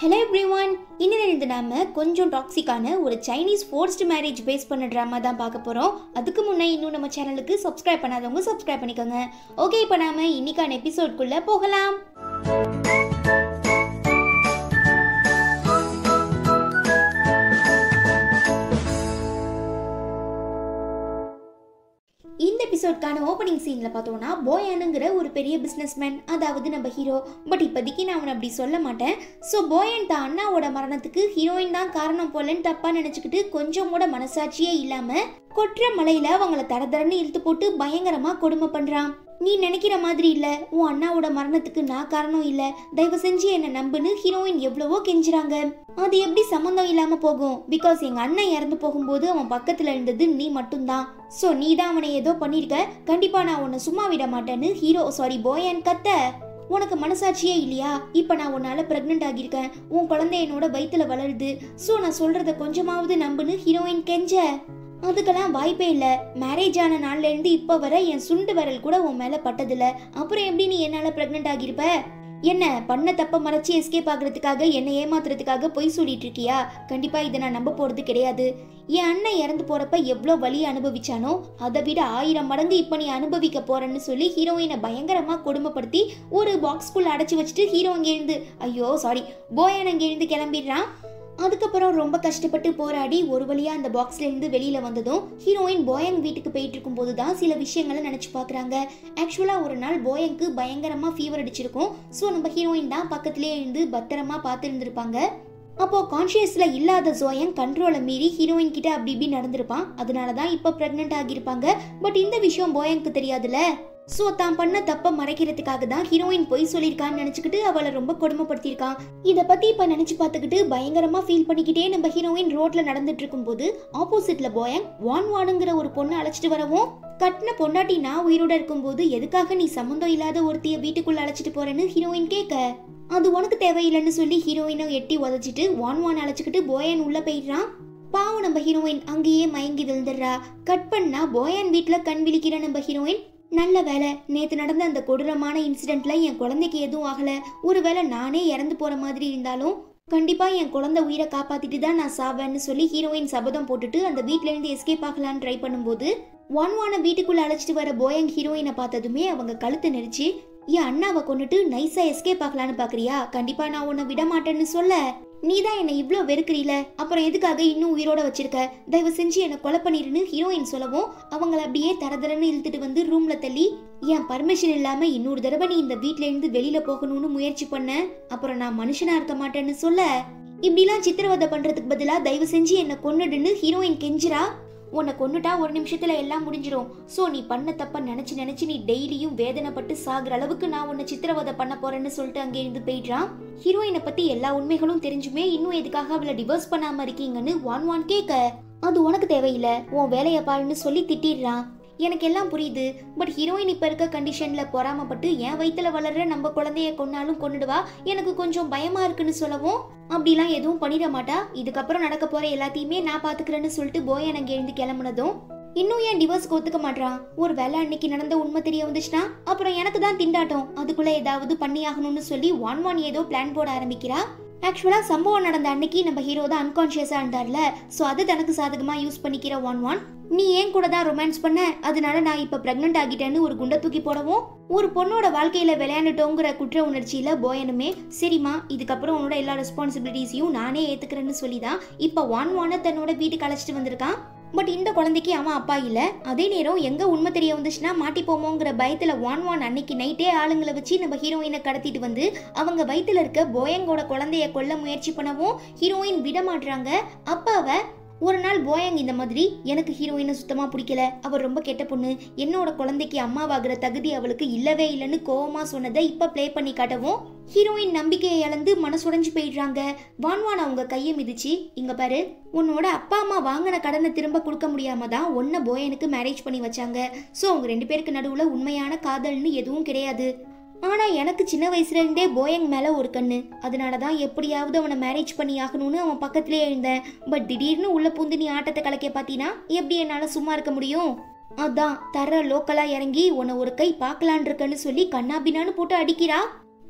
hello everyone இன்னிலிருந்து நாம கொஞ்சம் டாக்ஸிக்கான ஒரு சைனீஸ் ஃபோர்ஸ்ட் மேரேஜ் பேஸ் பண்ண ட்ராமா தான் பார்க்க போகிறோம் அதுக்கு முன்னே இன்னும் நம்ம சேனலுக்கு சப்ஸ்கிரைப் பண்ணாதவங்க சப்ஸ்கிரைப் பண்ணிக்கோங்க ஓகே இப்போ நாம இன்னைக்கான எபிசோட்குள்ளே போகலாம் இந்த எபிசோட்கான ஓப்பனிங் சீனில் பார்த்தோம்னா போயானுங்கிற ஒரு பெரிய பிஸ்னஸ்மேன் அதாவது நம்ம ஹீரோ பட் இப்போதைக்கு நான் அவனை அப்படி சொல்ல மாட்டேன் ஸோ போயன் தான் அண்ணாவோட மரணத்துக்கு ஹீரோயின் தான் காரணம் போலன்னு தப்பாக நினச்சிக்கிட்டு கொஞ்சம் கூட மனசாட்சியே இல்லாமல் கொற்ற மலையில அவங்கள தர தரன்னு இழுத்து போட்டு பயங்கரமாக கொடுமை பண்ணுறான் நீ நினைக்கிற மாதிரி இல்ல உன் அண்ணாவோட மரணத்துக்கு நான் காரணம் இல்ல தயவு செஞ்சு என்ன நம்புன்னு ஹீரோயின் எவ்வளவோ கெஞ்சுறாங்க அது எப்படி சம்மந்தம் இல்லாம போகும் பிகாஸ் எங்க அண்ணன் இறந்து போகும்போது அவன் பக்கத்துல இருந்தது நீ மட்டும்தான் சோ நீ தான் அவனை ஏதோ பண்ணிருக்க கண்டிப்பா நான் உன்னை சும்மா விட மாட்டேன்னு ஹீரோ சாரி போயன் கத்த உனக்கு மனசாட்சியே இல்லையா இப்போ நான் உன்னால பிரெக்னென்ட் ஆகியிருக்கேன் உன் குழந்தை என்னோட வயித்துல வளருது ஸோ நான் சொல்றத கொஞ்சமாவது நம்புன்னு ஹீரோயின் கெஞ்ச அதுக்கெல்லாம் வாய்ப்பே இல்லை மேரேஜ் ஆன நாள்ல இருந்து இப்போ வரை என் சுண்டு விரல் கூட உன் மேல பட்டதில்ல அப்புறம் எப்படி நீ என்னால பிரெக்னென்ட் ஆகியிருப்ப என்ன பண்ண தப்ப மறைச்சி எஸ்கேப் ஆகுறதுக்காக என்னை ஏமாத்துறதுக்காக பொய் சொல்லிட்டு இருக்கியா கண்டிப்பா இதை நான் நம்ப போறது கிடையாது என் அண்ணன் இறந்து போறப்ப எவ்வளோ வலியை அனுபவிச்சானோ அதை விட ஆயிரம் மடங்கு இப்போ நீ அனுபவிக்க போறேன்னு சொல்லி ஹீரோயினை பயங்கரமா கொடுமைப்படுத்தி ஒரு பாக்ஸ்குள்ள அடைச்சி வச்சுட்டு ஹீரோ இருந்து ஐயோ சாரி போயன் அங்கேருந்து கிளம்பிடுறான் அதுக்கப்புறம் ரொம்ப கஷ்டப்பட்டு போராடி ஒரு வழியா அந்த பாக்ஸ்ல இருந்து வெளியில வந்ததும் ஹீரோயின் போயங் வீட்டுக்கு போயிட்டு இருக்கும்போது தான் சில விஷயங்களை நினைச்சு பாக்குறாங்க ஆக்சுவலா ஒரு நாள் போயங்க்கு பயங்கரமா ஃபீவர் அடிச்சிருக்கும் ஸோ நம்ம ஹீரோயின் தான் பக்கத்திலே இருந்து பத்திரமா பார்த்து இருந்திருப்பாங்க அப்போ கான்ஷியஸ்ல இல்லாத ஜோயன் கண்ட்ரோலை மீறி ஹீரோயின் கிட்ட அப்படி இப்படி நடந்திருப்பான் அதனால தான் இப்போ பிரெக்னென்ட் ஆகியிருப்பாங்க பட் இந்த விஷயம் போயங்க்கு தெரியாதுல்ல ஸோ தான் பண்ண தப்ப மறைக்கிறதுக்காக தான் ஹீரோயின் பொய் சொல்லியிருக்கான்னு நினச்சிக்கிட்டு அவளை ரொம்ப கொடுமைப்படுத்தியிருக்கான் இதை பற்றி இப்போ நினச்சி பார்த்துக்கிட்டு பயங்கரமாக ஃபீல் பண்ணிக்கிட்டே நம்ம ஹீரோயின் ரோட்ல நடந்துட்டு இருக்கும்போது ஆப்போசிட்ல போயங் வான் வானுங்கிற ஒரு பொண்ணை அழைச்சிட்டு வரவும் கட்டின பொண்டாட்டி நான் உயிரோட இருக்கும்போது எதுக்காக நீ சம்மந்தம் இல்லாத ஒருத்திய வீட்டுக்குள்ள அழைச்சிட்டு போறேன்னு ஹீரோயின் கேட்க அது உனக்கு தேவையில்லைன்னு சொல்லி ஹீரோயினை எட்டி உதச்சிட்டு வான் வான் அழைச்சிக்கிட்டு போயன் உள்ள போயிடுறான் பாவம் நம்ம ஹீரோயின் அங்கேயே மயங்கி விழுந்துடுறா கட் பண்ணா போயன் வீட்டில் கண் விழிக்கிற நம்ம ஹீரோயின் நல்ல வேலை நேத்து நடந்த அந்த கொடூரமான இன்சிடென்ட்ல என் குழந்தைக்கு எதுவும் ஆகல ஒருவேளை நானே இறந்து போற மாதிரி இருந்தாலும் கண்டிப்பா என் குழந்தை உயிரை காப்பாத்திட்டு தான் நான் சாவேன்னு சொல்லி ஹீரோயின் சபதம் போட்டுட்டு அந்த வீட்ல இருந்து எஸ்கேப் ஆகலான்னு ட்ரை பண்ணும்போது ஒன் வான வீட்டுக்குள்ள அழைச்சிட்டு வர போயங் ஹீரோயினை பார்த்ததுமே அவங்க கழுத்தை நெரிச்சு என் அண்ணாவை கொண்டுட்டு நைஸா எஸ்கேப் ஆகலான்னு பாக்குறியா கண்டிப்பா நான் உன்னை விட மாட்டேன்னு சொல்ல நீ தான் என்னை இவ்வளோ வெறுக்கிறீல அப்புறம் எதுக்காக இன்னும் உயிரோட வச்சிருக்க தயவு செஞ்சு என்னை கொலை பண்ணிருன்னு ஹீரோயின் சொல்லவும் அவங்கள அப்படியே தரதரன்னு இழுத்துட்டு வந்து ரூம்ல தள்ளி என் பர்மிஷன் இல்லாம இன்னொரு தடவை நீ இந்த வீட்ல இருந்து வெளியில போகணும்னு முயற்சி பண்ண அப்புறம் நான் மனுஷனா இருக்க மாட்டேன்னு சொல்ல இப்படிலாம் சித்திரவதை பண்றதுக்கு பதிலா தயவு செஞ்சு என்னை கொன்னுடுன்னு ஹீரோயின் கெஞ்சிரா உன்னை கொன்னுட்டா ஒரு நிமிஷத்துல எல்லாம் முடிஞ்சிடும் ஸோ நீ பண்ண தப்ப நினைச்சு நினைச்சு நீ டெய்லியும் வேதனைப்பட்டு சாகுற அளவுக்கு நான் உன்னை சித்திரவதை பண்ண போறேன்னு சொல்லிட்டு அங்கே இருந்து போயிடுறான் ஹீரோயினை பத்தி எல்லா உண்மைகளும் தெரிஞ்சுமே இன்னும் எதுக்காக அவளை டிவோர்ஸ் பண்ணாம இருக்கீங்கன்னு வான் வான் கேட்க அது உனக்கு தேவையில்லை உன் வேலையை பாருன்னு சொல்லி திட்டிடுறான் எனக்கு எல்லாம் புரியுது பட் ஹீரோயின் இப்ப இருக்க கண்டிஷன்ல பொறாமப்பட்டு என் வயித்துல வளர்ற நம்ம குழந்தைய கொன்னாலும் கொன்னுடுவா எனக்கு கொஞ்சம் பயமா இருக்குன்னு சொல்லவும் அப்படிலாம் எதுவும் பண்ணிட மாட்டா இதுக்கப்புறம் நடக்க போற எல்லாத்தையுமே நான் பாத்துக்கிறேன்னு சொல்லிட்டு போயன் அங்க எழுந்து கிளம்புனதும் இன்னும் ஏன் டிவோர்ஸ்க்கு ஒத்துக்க மாட்டான் ஒரு வேலை அன்னைக்கு நடந்த உண்மை தெரிய வந்துச்சுன்னா அப்புறம் எனக்கு தான் திண்டாட்டம் அதுக்குள்ள ஏதாவது பண்ணி ஆகணும்னு சொல்லி ஒன் ஒன் ஏதோ பிளான் போட ஆரம்பிக்கிறா ஆக்சுவலா சம்பவம் நடந்த அன்னைக்கு நம்ம ஹீரோ தான் அன்கான்ஷியஸா இருந்தார்ல ஸோ அது தனக்கு சாதகமா யூஸ் பண்ணிக்கிற ஒன் ஒன் நீ ஏன் கூட தான் ரொமான்ஸ் பண்ண அதனால நான் இப்ப பிரெக்னென்ட் ஆகிட்டேன்னு ஒரு குண்டை தூக்கி போடவும் ஒரு பொண்ணோட வாழ்க்கையில விளையாண்டுட்டோங்கிற குற்ற உணர்ச்சியில போயனுமே சரிம்மா இதுக்கப்புறம் உன்னோட எல்லா ரெஸ்பான்சிபிலிட்டிஸையும் நானே ஏத்துக்கிறேன்னு சொல்லி தான் இப்ப ஒன் ஒன்னை தன்னோட வீட்டுக்கு அழைச்சிட்டு வந்திருக்கான் பட் இந்த குழந்தைக்கு அவன் அப்பா இல்ல அதே நேரம் எங்க உண்மை தெரிய வந்துச்சுன்னா மாட்டிப்போமோங்கிற பயத்துல வான் வான் அன்னைக்கு நைட்டே ஆளுங்களை வச்சு நம்ம ஹீரோயினை கடத்திட்டு வந்து அவங்க வயித்துல இருக்க போயங்கோட குழந்தைய கொல்ல முயற்சி பண்ணவும் ஹீரோயின் விட மாட்றாங்க அப்ப அவ ஒரு நாள் போயங் இந்த மாதிரி எனக்கு ஹீரோயினை சுத்தமா பிடிக்கல அவர் ரொம்ப கெட்ட பொண்ணு என்னோட குழந்தைக்கு அம்மாவாகிற தகுதி அவளுக்கு இல்லவே இல்லைன்னு கோவமா சொன்னதை இப்ப ப்ளே பண்ணி காட்டவும் ஹீரோயின் நம்பிக்கையை இழந்து மனசுடைஞ்சு போயிடுறாங்க வான்வான் அவங்க கையை மிதிச்சு இங்க பாரு உன்னோட அப்பா அம்மா வாங்கின கடனை திரும்ப கொடுக்க முடியாம தான் ஒன்ன போயனுக்கு மேரேஜ் பண்ணி வச்சாங்க ஸோ அவங்க ரெண்டு பேருக்கு நடுவுல உண்மையான காதல்னு எதுவும் கிடையாது ஆனா எனக்கு சின்ன வயசுல இருந்தே போயங் மேல ஒரு கண்ணு அதனால தான் எப்படியாவது அவனை மேரேஜ் பண்ணி ஆகணும்னு அவன் பக்கத்திலே இருந்தேன் பட் திடீர்னு உள்ள பூந்து நீ ஆட்டத்தை கலக்க பாத்தீனா எப்படி என்னால சும்மா இருக்க முடியும் அதான் தர லோக்கலா இறங்கி உன்னை ஒரு கை பார்க்கலான் இருக்கன்னு சொல்லி கண்ணாபின்னான்னு போட்டு அடிக்கிறா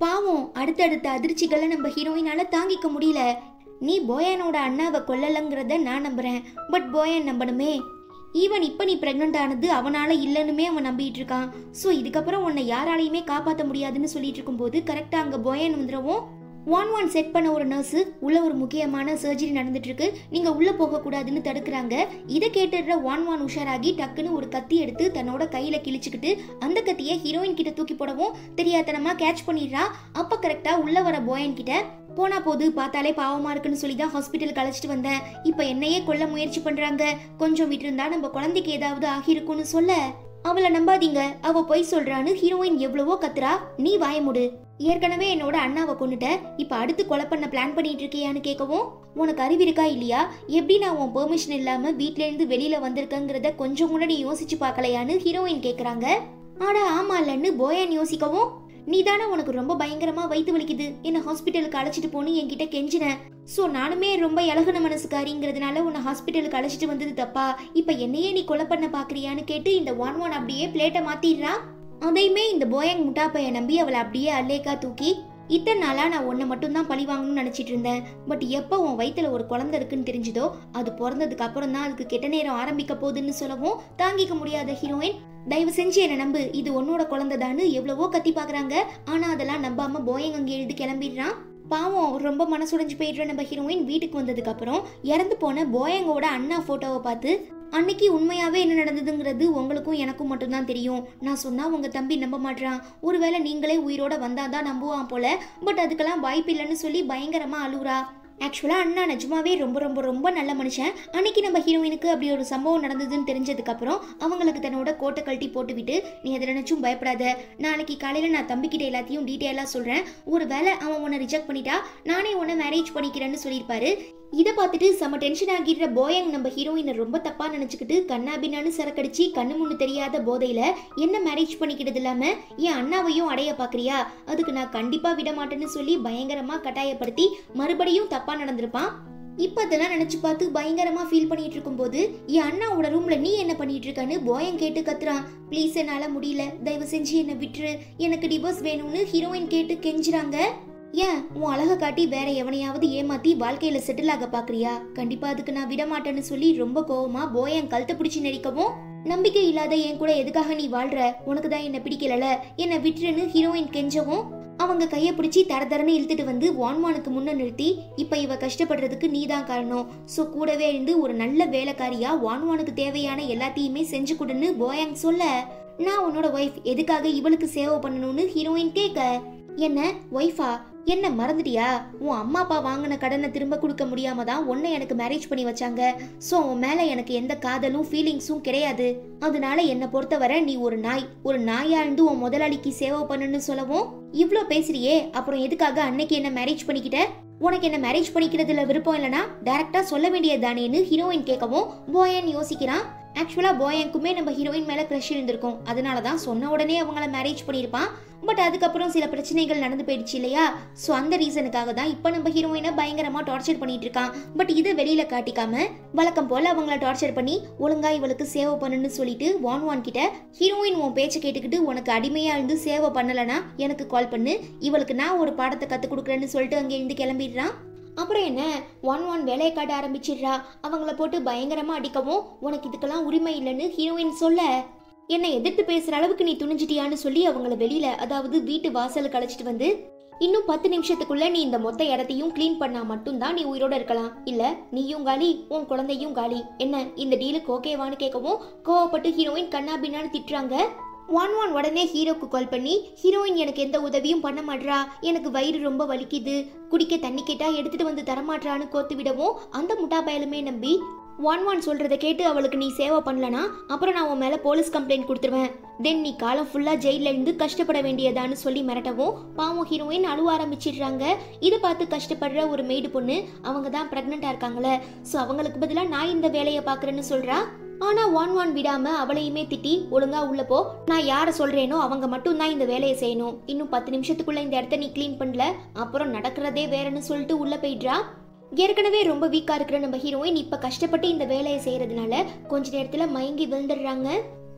பாவம் அடுத்தடுத்த அதிர்ச்சிகளை நம்ம ஹீரோயினால தாங்கிக்க முடியல நீ போயனோட அண்ணாவை கொல்லலங்கிறத நான் நம்புறேன் பட் போயன் நம்பணுமே ஈவன் இப்போ நீ ப்ரெக்னென்ட் ஆனது அவனால இல்லைன்னுமே அவன் நம்பிட்டு இருக்கான் ஸோ இதுக்கப்புறம் உன்னை யாராலையுமே காப்பாற்ற முடியாதுன்னு சொல்லிட்டு இருக்கும்போது கரெக்டாக அங்கே போயன் வந்துடவும் ஒன் ஒன் செட் பண்ண ஒரு நர்ஸு உள்ள ஒரு முக்கியமான சர்ஜரி நடந்துட்டு இருக்கு நீங்க உள்ள போக கூடாதுன்னு தடுக்கிறாங்க இதை கேட்டுடுற ஒன் ஒன் உஷாராகி டக்குன்னு ஒரு கத்தி எடுத்து தன்னோட கையில கிழிச்சுக்கிட்டு அந்த கத்தியை ஹீரோயின் கிட்ட தூக்கி போடவும் தெரியாதனமா கேட்ச் பண்ணிடுறா அப்ப கரெக்டா உள்ள வர போயன் கிட்ட போனா போது பார்த்தாலே பாவமா இருக்குன்னு சொல்லி தான் ஹாஸ்பிட்டலுக்கு அழைச்சிட்டு வந்தேன் இப்போ என்னையே கொல்ல முயற்சி பண்றாங்க கொஞ்சம் விட்டிருந்தா நம்ம குழந்தைக்கு ஏதாவது ஆகிருக்கும்னு சொல்ல அவளை நம்பாதீங்க அவ பொய் சொல்றான்னு ஹீரோயின் எவ்வளவோ கத்துறா நீ வாய முடு ஏற்கனவே என்னோட அண்ணாவை கொண்டுட்ட இப்ப அடுத்து கொலை பண்ண பிளான் பண்ணிட்டு இருக்கியான்னு கேட்கவும் உனக்கு அறிவு இருக்கா இல்லையா எப்படி நான் உன் பெர்மிஷன் இல்லாம வீட்ல இருந்து வெளியில வந்திருக்கங்கிறத கொஞ்சம் கூட நீ யோசிச்சு பார்க்கலையான்னு ஹீரோயின் கேக்குறாங்க ஆடா ஆமா இல்லன்னு போயன் யோசிக்கவும் நீ தானே உனக்கு ரொம்ப பயங்கரமா வயித்து வலிக்குது என்ன ஹாஸ்பிட்டலுக்கு அழைச்சிட்டு போன்னு என்கிட்ட கெஞ்சின ஸோ நானுமே ரொம்ப இலகுன மனசுக்காரிங்கிறதுனால உன்னை ஹாஸ்பிட்டலுக்கு அழைச்சிட்டு வந்தது தப்பா இப்போ என்னையே நீ கொலை பண்ண பாக்குறியான்னு கேட்டு இந்த ஒன் ஒன் அப்படியே பிளேட்டை மாத்திடுறா அதையுமே இந்த போயங் முட்டாப்பைய நம்பி அவளை அப்படியே அல்லேக்கா தூக்கி இத்தனை நாளா நான் உன்னை மட்டும்தான் பழி வாங்கணும்னு நினைச்சிட்டு இருந்தேன் பட் எப்போ உன் வயித்துல ஒரு குழந்தை இருக்குன்னு தெரிஞ்சதோ அது பிறந்ததுக்கு அப்புறம் தான் அதுக்கு கெட்ட நேரம் ஆரம்பிக்க போகுதுன்னு சொல்லவும் தாங்கிக்க முடியாத ஹீரோயின் தயவு செஞ்சு என்னை நம்பு இது உன்னோட குழந்தைதான்னு எவ்வளவோ கத்தி பாக்குறாங்க ஆனா அதெல்லாம் நம்பாம போயங் அங்கே எழுதி கிளம்பிடுறான் பாவம் ரொம்ப மனசுடைஞ்சு போயிடுற நம்ம ஹீரோயின் வீட்டுக்கு வந்ததுக்கு அப்புறம் இறந்து போன போயங்கோட அண்ணா போட்டோவை பார்த்து அன்னைக்கு உண்மையாவே என்ன நடந்ததுங்கிறது உங்களுக்கும் எனக்கும் மட்டும்தான் தெரியும் நான் சொன்னா உங்க தம்பி நம்ப மாட்டான் ஒருவேளை நீங்களே உயிரோட வந்தாதான் நம்புவான் போல பட் அதுக்கெல்லாம் வாய்ப்பு இல்லைன்னு சொல்லி பயங்கரமா அழுவுறா ஆக்சுவலாக அண்ணா நிஜமாவே ரொம்ப ரொம்ப ரொம்ப நல்ல மனுஷன் அன்னைக்கு நம்ம ஹீரோயினுக்கு அப்படி ஒரு சம்பவம் நடந்ததுன்னு தெரிஞ்சதுக்கப்புறம் அவங்களுக்கு தன்னோட கோட்டை கழட்டி போட்டுவிட்டு நீ அதை நினைச்சும் பயப்படாத நாளைக்கு காலையில் நான் தம்பிக்கிட்ட எல்லாத்தையும் டீட்டெயிலாக சொல்கிறேன் ஒரு வேளை அவன் உன்னை ரிஜெக்ட் பண்ணிட்டா நானே உன்னை மேரேஜ் பண்ணிக்கிறேன்னு சொல்லியிருப்பாரு இதை பார்த்துட்டு செம டென்ஷன் ஆகிடுற போயங் நம்ம ஹீரோயினை ரொம்ப தப்பா நினைச்சுக்கிட்டு கண்ணாபின்னான்னு சரக்கடிச்சு கண்ணு முன்னு தெரியாத போதையில என்ன மேரேஜ் பண்ணிக்கிறது இல்லாம என் அண்ணாவையும் அடைய பாக்குறியா அதுக்கு நான் கண்டிப்பா விட மாட்டேன்னு சொல்லி பயங்கரமா கட்டாயப்படுத்தி மறுபடியும் தப்பா நடந்திருப்பான் இப்ப அதெல்லாம் நினைச்சு பார்த்து பயங்கரமா ஃபீல் பண்ணிட்டு இருக்கும்போது என் அண்ணாவோட ரூம்ல நீ என்ன பண்ணிட்டு இருக்கன்னு போயன் கேட்டு கத்துறான் ப்ளீஸ் என்னால முடியல தயவு செஞ்சு என்னை விட்டுரு எனக்கு டிவோர்ஸ் வேணும்னு ஹீரோயின் கேட்டு கெஞ்சுறாங்க ஏன் உன் அழகை காட்டி வேற எவனையாவது ஏமாத்தி வாழ்க்கையில செட்டில் ஆக பாக்குறியா கண்டிப்பா அதுக்கு நான் விட மாட்டேன்னு சொல்லி ரொம்ப கோவமா போயன் கழுத்தை பிடிச்சு நெரிக்கவும் நம்பிக்கை இல்லாத என் கூட எதுக்காக நீ வாழ்ற உனக்கு தான் என்ன பிடிக்கலல என்ன விட்டுருன்னு ஹீரோயின் கெஞ்சவும் அவங்க கையை பிடிச்சி தர தரன்னு இழுத்துட்டு வந்து வான்வானுக்கு முன்ன நிறுத்தி இப்ப இவ கஷ்டப்படுறதுக்கு நீ தான் காரணம் சோ கூடவே இருந்து ஒரு நல்ல வேலைக்காரியா வான்வானுக்கு தேவையான எல்லாத்தையுமே செஞ்சு கொடுன்னு போயாங் சொல்ல நான் உன்னோட ஒய்ஃப் எதுக்காக இவளுக்கு சேவை பண்ணணும்னு ஹீரோயின் கேட்க என்ன ஒய்ஃபா என்ன மறந்துட்டியா உன் அம்மா அப்பா வாங்கின கடனை திரும்ப கொடுக்க முடியாம தான் உன்னை எனக்கு மேரேஜ் பண்ணி வச்சாங்க ஸோ உன் மேல எனக்கு எந்த காதலும் ஃபீலிங்ஸும் கிடையாது அதனால என்னை பொறுத்தவரை நீ ஒரு நாய் ஒரு நாயா இருந்து உன் முதலாளிக்கு சேவை பண்ணுன்னு சொல்லவும் இவ்ளோ பேசுறியே அப்புறம் எதுக்காக அன்னைக்கு என்ன மேரேஜ் பண்ணிக்கிட்ட உனக்கு என்ன மேரேஜ் பண்ணிக்கிறதுல விருப்பம் இல்லனா டைரக்டா சொல்ல வேண்டியதுதானேன்னு ஹீரோயின் கேட்கவும் போயன் யோசிக்கிறான் ஆக்சுவலாக போயனுக்குமே நம்ம ஹீரோயின் மேலே க்ரஷ் இருந்திருக்கும் அதனால தான் சொன்ன உடனே அவங்கள மேரேஜ் பண்ணியிருப்பான் பட் அதுக்கப்புறம் சில பிரச்சனைகள் நடந்து போயிடுச்சு இல்லையா ஸோ அந்த ரீசனுக்காக தான் இப்போ நம்ம ஹீரோயினை பயங்கரமாக டார்ச்சர் பண்ணிட்டு இருக்கான் பட் இதை வெளியில காட்டிக்காம வழக்கம் போல அவங்கள டார்ச்சர் பண்ணி ஒழுங்கா இவளுக்கு சேவை பண்ணுன்னு சொல்லிட்டு வான் வான் கிட்ட ஹீரோயின் உன் பேச்சை கேட்டுக்கிட்டு உனக்கு அடிமையா இருந்து சேவை பண்ணலனா எனக்கு கால் பண்ணு இவளுக்கு நான் ஒரு பாடத்தை கற்றுக் கொடுக்குறேன்னு சொல்லிட்டு அங்கே இருந்து கிளம்பிடுறான் அப்புறம் என்ன ஒன் ஒன் வேலையை காட்ட ஆரம்பிச்சிடுறா அவங்கள போட்டு பயங்கரமா அடிக்கவும் உனக்கு இதுக்கெல்லாம் உரிமை இல்லைன்னு ஹீரோயின் சொல்ல என்னை எதிர்த்து பேசுற அளவுக்கு நீ துணிஞ்சிட்டியான்னு சொல்லி அவங்கள வெளியில அதாவது வீட்டு வாசலுக்கு அழைச்சிட்டு வந்து இன்னும் பத்து நிமிஷத்துக்குள்ள நீ இந்த மொத்த இடத்தையும் க்ளீன் பண்ணா மட்டும்தான் நீ உயிரோட இருக்கலாம் இல்ல நீயும் காலி உன் குழந்தையும் காலி என்ன இந்த டீலுக்கு ஓகேவான்னு கேட்கவும் கோவப்பட்டு ஹீரோயின் கண்ணா பின்னான்னு திட்டுறாங்க ஒன் ஒன் உடனே ஹீரோக்கு கால் பண்ணி ஹீரோயின் எனக்கு எந்த உதவியும் பண்ண மாட்றா எனக்கு வயிறு ரொம்ப வலிக்குது குடிக்க தண்ணி கேட்டா எடுத்துட்டு வந்து தரமாட்றான்னு கோத்து விடவும் அந்த முட்டா பயலுமே நம்பி ஒன் ஒன் சொல்றத கேட்டு அவளுக்கு நீ சேவை பண்ணலனா அப்புறம் நான் உன் மேல போலீஸ் கம்ப்ளைண்ட் கொடுத்துருவேன் தென் நீ காலம் ஃபுல்லா ஜெயில இருந்து கஷ்டப்பட வேண்டியதான்னு சொல்லி மிரட்டவும் பாவம் ஹீரோயின் அழுவ ஆரம்பிச்சிடுறாங்க இதை பார்த்து கஷ்டப்படுற ஒரு மெய்டு பொண்ணு அவங்க தான் பிரெக்னெண்டா இருக்காங்களே ஸோ அவங்களுக்கு பதிலாக நான் இந்த வேலையை பார்க்குறேன்னு சொல்றா ஆனா ஒன் ஒன் விடாம அவளையுமே திட்டி ஒழுங்கா உள்ள போ நான் யார சொல்றேனோ அவங்க மட்டும் தான் இந்த வேலையை செய்யணும் இன்னும் பத்து நிமிஷத்துக்குள்ள இந்த இடத்த நீ க்ளீன் பண்ணல அப்புறம் நடக்கிறதே வேறன்னு சொல்லிட்டு உள்ள போயிடுறா ஏற்கனவே ரொம்ப வீக்கா இருக்கிற நம்ம ஹீரோயின் இப்ப கஷ்டப்பட்டு இந்த வேலையை செய்யறதுனால கொஞ்ச நேரத்துல மயங்கி விழுந்துடுறாங்க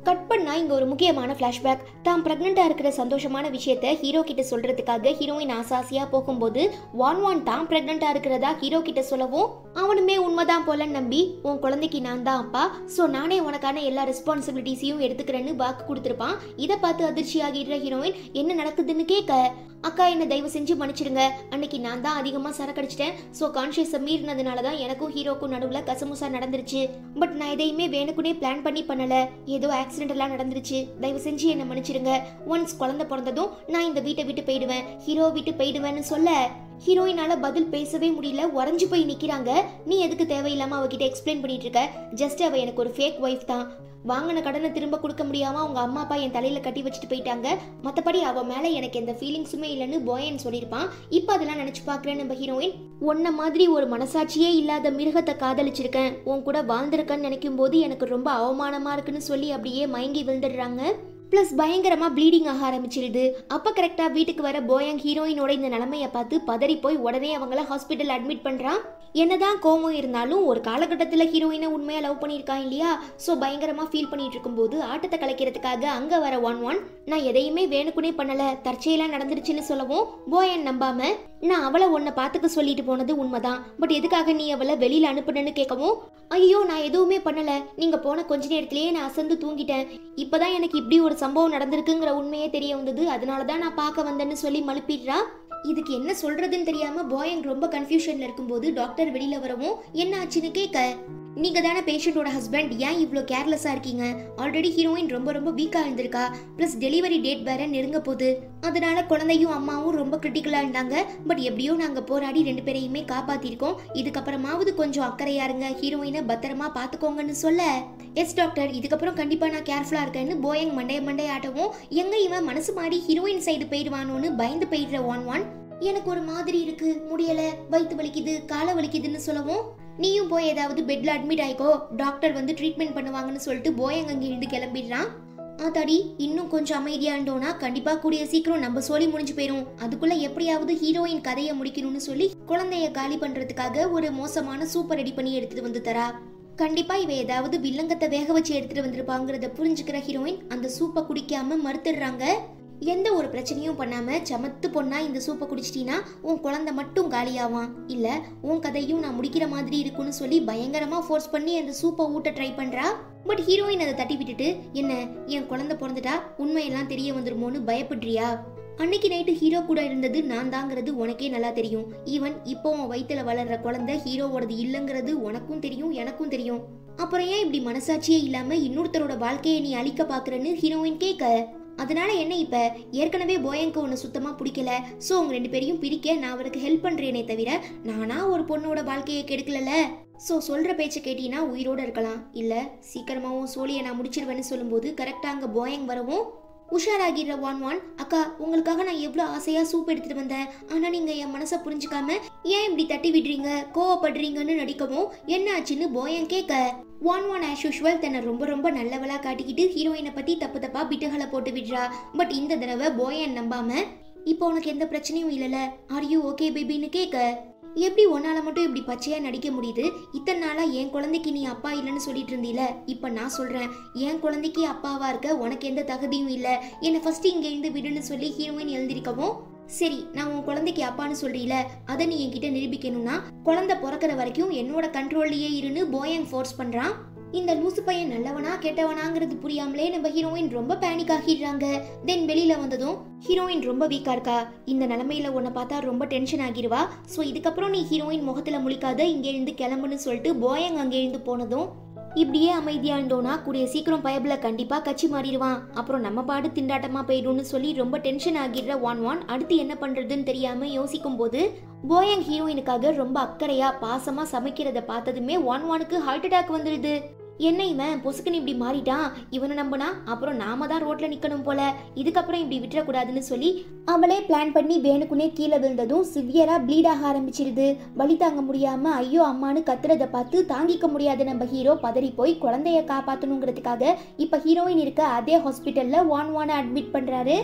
கட் பண்ணா இங்க ஒரு முக்கியமான ஃபிளாஷ்பேக் தான் பிரெக்னெண்டா இருக்கிற சந்தோஷமான விஷயத்த ஹீரோ கிட்ட சொல்றதுக்காக ஹீரோயின் ஆசாசியா போகும்போது வான் வான் தான் பிரெக்னெண்டா இருக்கிறதா ஹீரோ கிட்ட சொல்லவும் அவனுமே உண்மைதான் போல நம்பி உன் குழந்தைக்கு நான் தான் அப்பா ஸோ நானே உனக்கான எல்லா ரெஸ்பான்சிபிலிட்டிஸையும் எடுத்துக்கிறேன்னு வாக்கு கொடுத்துருப்பான் இதை பார்த்து அதிர்ச்சி ஆகிடுற ஹீரோயின் என்ன நடக்குதுன்னு கேட்க அக்கா என்ன தயவு செஞ்சு மன்னிச்சிடுங்க அன்னைக்கு நான் தான் அதிகமாக சரக்கடிச்சிட்டேன் ஸோ கான்ஷியஸை மீறினதுனால தான் எனக்கும் ஹீரோக்கும் நடுவில் கசமுசா நடந்துருச்சு பட் நான் எதையுமே வேணுக்குனே பிளான் பண்ணி பண்ணல ஏதோ ஆக்சிடென்ட் எல்லாம் நடந்துருச்சு தயவு செஞ்சு என்ன மன்னிச்சிடுங்க ஒன்ஸ் குழந்தை பிறந்ததும் நான் இந்த வீட்டை விட்டு போயிடுவேன் ஹீரோ விட்டு போயிடுவேன்னு சொல்ல ஹீரோயினால பதில் பேசவே முடியல உறைஞ்சு போய் நிக்கிறாங்க நீ எதுக்கு தேவையில்லாம அவகிட்ட எக்ஸ்பிளைன் பண்ணிட்டு இருக்க ஜஸ்ட் அவ எனக்கு ஒரு ஃபேக் ஒய்ஃப் தான் வாங்கின கடனை திரும்ப கொடுக்க முடியாம அவங்க அம்மா அப்பா என் தலையில கட்டி வச்சுட்டு போயிட்டாங்க மத்தபடி அவ மேல எனக்கு எந்த ஃபீலிங்ஸுமே இல்லைன்னு போயன் சொல்லியிருப்பான் இப்போ அதெல்லாம் நினைச்சு பாக்குறேன் நம்ம ஹீரோயின் உன்ன மாதிரி ஒரு மனசாட்சியே இல்லாத மிருகத்தை காதலிச்சிருக்கேன் உன் கூட வாழ்ந்திருக்கேன்னு நினைக்கும் போது எனக்கு ரொம்ப அவமானமா இருக்குன்னு சொல்லி அப்படியே மயங்கி விழுந்துடுறாங்க ப்ளஸ் பயங்கரமா ப்ளீடிங் ஆக ஆரம்பிச்சிருது அப்ப கரெக்டா வீட்டுக்கு வர போயங் ஹீரோயினோட இந்த நிலைமைய பார்த்து பதறி போய் உடனே அவங்கள ஹாஸ்பிட்டல் அட்மிட் பண்றான் என்னதான் கோவம் இருந்தாலும் ஒரு காலகட்டத்தில் ஹீரோயினை உண்மையா லவ் பண்ணியிருக்கான் இல்லையா ஸோ பயங்கரமா ஃபீல் பண்ணிட்டு இருக்கும்போது ஆட்டத்தை கலைக்கிறதுக்காக அங்க வர ஒன் ஒன் நான் எதையுமே வேணுக்குனே பண்ணல தற்செயலா நடந்துருச்சுன்னு சொல்லவும் போயன் நம்பாம நான் அவளை உன்னை பார்த்துக்க சொல்லிட்டு போனது உண்மைதான் பட் எதுக்காக நீ அவளை வெளியில அனுப்புனன்னு கேட்கவும் ஐயோ நான் எதுவுமே பண்ணல நீங்க போன கொஞ்ச நேரத்திலேயே நான் அசந்து தூங்கிட்டேன் இப்பதான் எனக்கு இப்படி ஒரு சம்பவம் நடந்திருக்குங்கிற உண்மையே தெரிய வந்தது அதனால தான் நான் பார்க்க வந்தேன்னு சொல்லி மழுப்பிடுறா இதுக்கு என்ன சொல்றதுன்னு தெரியாம போயங் ரொம்ப கன்ஃபியூஷன்ல இருக்கும்போது டாக்டர் வெளியில வரவும் என்ன ஆச்சுன்னு கேட்க நீங்க தானே பேஷண்டோட ஹஸ்பண்ட் ஏன் இவ்வளோ கேர்லெஸ்ஸா இருக்கீங்க ஆல்ரெடி ஹீரோயின் ரொம்ப ரொம்ப வீக்கா இருந்திருக்கா ப்ளஸ் டெலிவரி டேட் வேற நெருங்க போகுது அதனால குழந்தையும் அம்மாவும் ரொம்ப கிரிட்டிக்கலா இருந்தாங்க பட் எப்படியோ நாங்க போராடி ரெண்டு பேரையுமே காப்பாத்திருக்கோம் இதுக்கப்புறமாவது கொஞ்சம் அக்கறையா இருங்க ஹீரோயினை பத்திரமா பாத்துக்கோங்கன்னு சொல்ல எஸ் டாக்டர் இதுக்கப்புறம் கண்டிப்பா நான் கேர்ஃபுல்லா இருக்கேன்னு போயங் மண்டைய மண்டைய ஆட்டவும் எங்க இவன் மனசு மாறி ஹீரோயின் சைடு போயிடுவானோன்னு பயந்து போயிடுற ஒன் ஒன் எனக்கு ஒரு மாதிரி இருக்கு முடியல வயிற்று வலிக்குது காலை வலிக்குதுன்னு சொல்லவும் நீயும் போய் ஏதாவது பெட்ல அட்மிட் ஆயிக்கோ டாக்டர் வந்து ட்ரீட்மெண்ட் பண்ணுவாங்கன்னு சொல்லிட்டு போயங் அங்கிருந்து கிளம்பிடுறான் ஆத்தாடி இன்னும் கொஞ்சம் அமைதியா இருந்தோம்னா கண்டிப்பா கூடிய சீக்கிரம் நம்ம சோலி முடிஞ்சு போயிரும் அதுக்குள்ள எப்படியாவது ஹீரோயின் கதையை முடிக்கணும்னு சொல்லி குழந்தைய காலி பண்றதுக்காக ஒரு மோசமான சூப்பர் ரெடி பண்ணி எடுத்துட்டு வந்து தரா கண்டிப்பா இவ ஏதாவது வில்லங்கத்தை வேக வச்சு எடுத்துட்டு வந்திருப்பாங்கிறத புரிஞ்சுக்கிற ஹீரோயின் அந்த சூப்பை குடிக்காம மறுத்துடுறாங்க எந்த ஒரு பிரச்சனையும் பண்ணாம சமத்து பொண்ணா இந்த சூப்பை குடிச்சிட்டீன்னா உன் குழந்தை மட்டும் காலியாவான் இல்ல உன் கதையும் நான் முடிக்கிற மாதிரி இருக்குன்னு சொல்லி பயங்கரமா ஃபோர்ஸ் பண்ணி அந்த சூப்பை ஊட்ட ட்ரை பண்றா பட் ஹீரோயின் அதை தட்டி விட்டுட்டு என்ன என் குழந்தை பிறந்துட்டா உண்மையெல்லாம் தெரிய வந்துருமோன்னு பயப்படுறியா அன்னைக்கு நைட்டு ஹீரோ கூட இருந்தது நான் தாங்கிறது உனக்கே நல்லா தெரியும் ஈவன் இப்போ உன் வயித்துல வளர்ற குழந்தை ஹீரோவோடது இல்லைங்கிறது உனக்கும் தெரியும் எனக்கும் தெரியும் அப்புறம் ஏன் இப்படி மனசாட்சியே இல்லாம இன்னொருத்தரோட வாழ்க்கையை நீ அழிக்க பாக்குறன்னு ஹீரோயின் கேட்க அதனால என்ன இப்ப ஏற்கனவே போயங்க்கு உன்னை சுத்தமா பிடிக்கல சோ உங்க ரெண்டு பேரையும் பிரிக்க நான் அவருக்கு ஹெல்ப் பண்றேனே தவிர நானா ஒரு பொண்ணோட வாழ்க்கையை கெடுக்கலல சோ சொல்ற பேச்ச கேட்டீங்கன்னா உயிரோட இருக்கலாம் இல்ல சீக்கிரமாவும் சோழியை நான் முடிச்சிருவேன்னு சொல்லும்போது கரெக்டா அங்க போயங் வரவும் உஷாராகிடுற வான் வான் அக்கா உங்களுக்காக நான் எவ்வளோ ஆசையா சூப் எடுத்துட்டு வந்தேன் ஆனா நீங்க என் மனசை புரிஞ்சுக்காம ஏன் இப்படி தட்டி விடுறீங்க கோவப்படுறீங்கன்னு நடிக்கவும் என்ன ஆச்சுன்னு போயன் கேட்க வான் வான் ஆஸ் யூஷுவல் தன்னை ரொம்ப ரொம்ப நல்லவளா காட்டிக்கிட்டு ஹீரோயினை பத்தி தப்பு தப்பா பிட்டுகளை போட்டு விடுறா பட் இந்த தடவை போயன் நம்பாம இப்போ உனக்கு எந்த பிரச்சனையும் இல்லைல்ல ஆர் யூ ஓகே பேபின்னு கேட்க எப்படி உன்னால மட்டும் இப்படி பச்சையா நடிக்க முடியுது இத்தனை நாளா என் குழந்தைக்கு நீ அப்பா இல்லைன்னு சொல்லிட்டு இருந்தீல இப்ப நான் சொல்றேன் என் குழந்தைக்கு அப்பாவா இருக்க உனக்கு எந்த தகுதியும் இல்ல என்னை ஃபர்ஸ்ட் இங்க இருந்து விடுன்னு சொல்லி ஹீரோயின் எழுந்திருக்கவும் சரி நான் உன் குழந்தைக்கு அப்பான்னு சொல்றீல அதை நீ என்கிட்ட நிரூபிக்கணும்னா குழந்தை பிறக்கிற வரைக்கும் என்னோட கண்ட்ரோல்லையே இருன்னு போயன் ஃபோர்ஸ் பண்றான் இந்த லூசு பையன் நல்லவனா கெட்டவனாங்கிறது புரியாமலே நம்ம ஹீரோயின் ரொம்ப பேனிக் ஆகிடுறாங்க தென் வெளியில வந்ததும் ஹீரோயின் ரொம்ப வீக்கா இருக்கா இந்த நிலமையில உன்னை பார்த்தா ரொம்ப டென்ஷன் ஆகிருவா ஸோ இதுக்கப்புறம் நீ ஹீரோயின் முகத்துல முழிக்காத இங்கே இருந்து கிளம்புன்னு சொல்லிட்டு போயங் அங்கே இருந்து போனதும் இப்படியே அமைதியா இருந்தோம்னா கூடிய சீக்கிரம் பயபில் கண்டிப்பா கட்சி மாறிடுவான் அப்புறம் நம்ம பாடு திண்டாட்டமா போயிடும்னு சொல்லி ரொம்ப டென்ஷன் ஆகிடுற வான் வான் அடுத்து என்ன பண்றதுன்னு தெரியாம யோசிக்கும் போது போயங் ஹீரோயினுக்காக ரொம்ப அக்கறையா பாசமா சமைக்கிறத பார்த்ததுமே வான் வானுக்கு ஹார்ட் அட்டாக் வந்துடுது என்ன இவன் பொசுக்குன்னு இப்படி மாறிட்டான் இவனை நம்பினா அப்புறம் நாம தான் ரோட்ல நிக்கணும் போல இதுக்கப்புறம் இப்படி விட்டுறக்கூடாதுன்னு சொல்லி அவளே பிளான் பண்ணி வேணுக்குனே கீழே விழுந்ததும் சிவியரா ப்ளீட் ஆக ஆரம்பிச்சிருது வலி தாங்க முடியாம ஐயோ அம்மான்னு கத்துறத பார்த்து தாங்கிக்க முடியாத நம்ம ஹீரோ பதறி போய் குழந்தைய காப்பாத்தணுங்கிறதுக்காக இப்ப ஹீரோயின் இருக்க அதே ஹாஸ்பிட்டல்ல வான் வான அட்மிட் பண்றாரு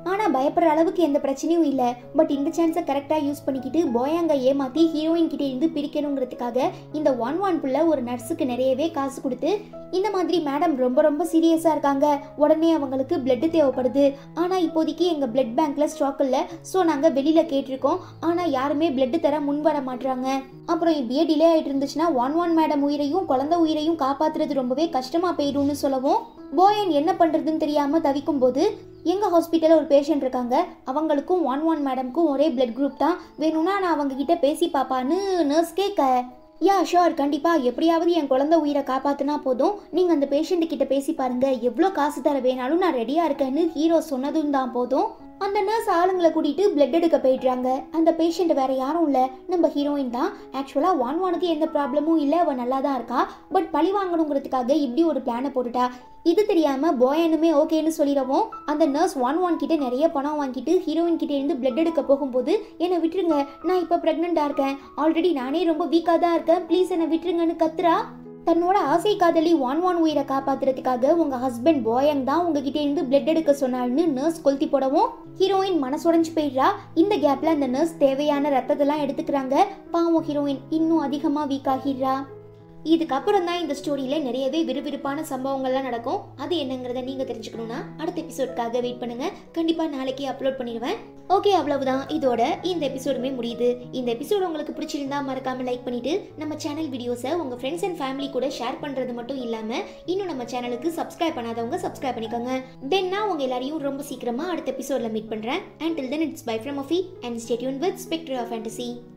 ஆனா பயப்படுற அளவுக்கு எந்த பிரச்சனையும் இல்ல பட் இந்த சான்ஸை கரெக்டா யூஸ் பண்ணிக்கிட்டு போயாங்க ஏமாத்தி ஹீரோயின் கிட்ட இருந்து பிரிக்கணுங்கிறதுக்காக இந்த ஒன் ஒன் புள்ள ஒரு நர்ஸுக்கு நிறையவே காசு கொடுத்து இந்த மாதிரி மேடம் ரொம்ப ரொம்ப சீரியஸா இருக்காங்க உடனே அவங்களுக்கு பிளட் தேவைப்படுது ஆனா இப்போதைக்கு எங்க பிளட் பேங்க்ல ஸ்டாக் இல்ல ஸோ நாங்க வெளியில கேட்டிருக்கோம் ஆனா யாருமே பிளட் தர முன் வர மாட்றாங்க அப்புறம் இப்படியே டிலே ஆயிட்டு இருந்துச்சுன்னா ஒன் ஒன் மேடம் உயிரையும் குழந்தை உயிரையும் காப்பாத்துறது ரொம்பவே கஷ்டமா போயிடும்னு சொல்லவும் போயன் என்ன பண்றதுன்னு தெரியாம தவிக்கும் போது எங்க ஹாஸ்பிட்டல்ல ஒரு பேஷண்ட் இருக்காங்க அவங்களுக்கும் ஒன் ஒன் மேடம்க்கும் ஒரே பிளட் குரூப் தான் வேணும்னா நான் அவங்க கிட்ட பேசி பாப்பான்னு நர்ஸ் கேட்க யா ஷோர் கண்டிப்பா எப்படியாவது என் குழந்தை உயிரை காப்பாத்துனா போதும் நீங்க அந்த பேஷண்ட் கிட்ட பேசி பாருங்க எவ்வளோ காசு தர வேணாலும் நான் ரெடியா இருக்கேன்னு ஹீரோ சொன்னதும் தான் போதும் அந்த நர்ஸ் ஆளுங்களை கூட்டிட்டு பிளட் எடுக்க போயிடுறாங்க அந்த பேஷண்ட் வேற யாரும் இல்ல நம்ம ஹீரோயின் தான் ஆக்சுவலா ஒன் ஒனுக்கு எந்த ப்ராப்ளமும் இல்ல அவ நல்லா தான் இருக்கா பட் பழி வாங்கணுங்கிறதுக்காக இப்படி ஒரு பிளானை போட்டுட்டா இது தெரியாம போயனுமே ஓகேன்னு சொல்லிடவும் அந்த நர்ஸ் ஒன் ஒன் கிட்ட நிறைய பணம் வாங்கிட்டு ஹீரோயின் கிட்ட இருந்து பிளட் எடுக்க போகும்போது என்னை விட்டுருங்க நான் இப்போ ப்ரெக்னெண்டா இருக்கேன் ஆல்ரெடி நானே ரொம்ப வீக்காக தான் இருக்கேன் ப்ளீஸ் என்னை விட்டுருங்கன்னு கத்துறா தன்னோட ஆசை காதலி ஒன் ஒன் உயிரை காப்பாத்துறதுக்காக உங்க ஹஸ்பண்ட் போயங் தான் உங்ககிட்ட இருந்து பிளட் எடுக்க சொன்னாள்னு நர்ஸ் கொளுத்தி போடவும் ஹீரோயின் மனசுடைஞ்சு போயிடுறா இந்த கேப்ல அந்த நர்ஸ் தேவையான ரத்தத்தெல்லாம் எடுத்துக்கிறாங்க பாவம் ஹீரோயின் இன்னும் அதிகமா வீக் ஆகிடுறா இதுக்கப்புறம் தான் இந்த ஸ்டோரியில நிறையவே விறுவிறுப்பான சம்பவங்கள்லாம் நடக்கும் அது என்னங்கிறத நீங்க தெரிஞ்சுக்கணும்னா அடுத்த எபிசோட்காக வெயிட் பண்ணுங்க கண்டிப்பா நாளைக்கு அப்லோட் பண்ணிடுவேன் ஓகே அவ்வளவுதான் இதோட இந்த எபிசோடுமே முடியுது இந்த எபிசோடு உங்களுக்கு பிடிச்சிருந்தா மறக்காம லைக் பண்ணிட்டு நம்ம சேனல் வீடியோஸை உங்க ஃப்ரெண்ட்ஸ் அண்ட் ஃபேமிலி கூட ஷேர் பண்றது மட்டும் இல்லாம இன்னும் நம்ம சேனலுக்கு சப்ஸ்கிரைப் பண்ணாதவங்க சப்ஸ்கிரைப் பண்ணிக்கோங்க தென் நான் உங்க எல்லாரையும் ரொம்ப சீக்கிரமா அடுத்த எபிசோட்ல மீட் பண்றேன் and till then it's bye from Affy and stay tuned with spectre of fantasy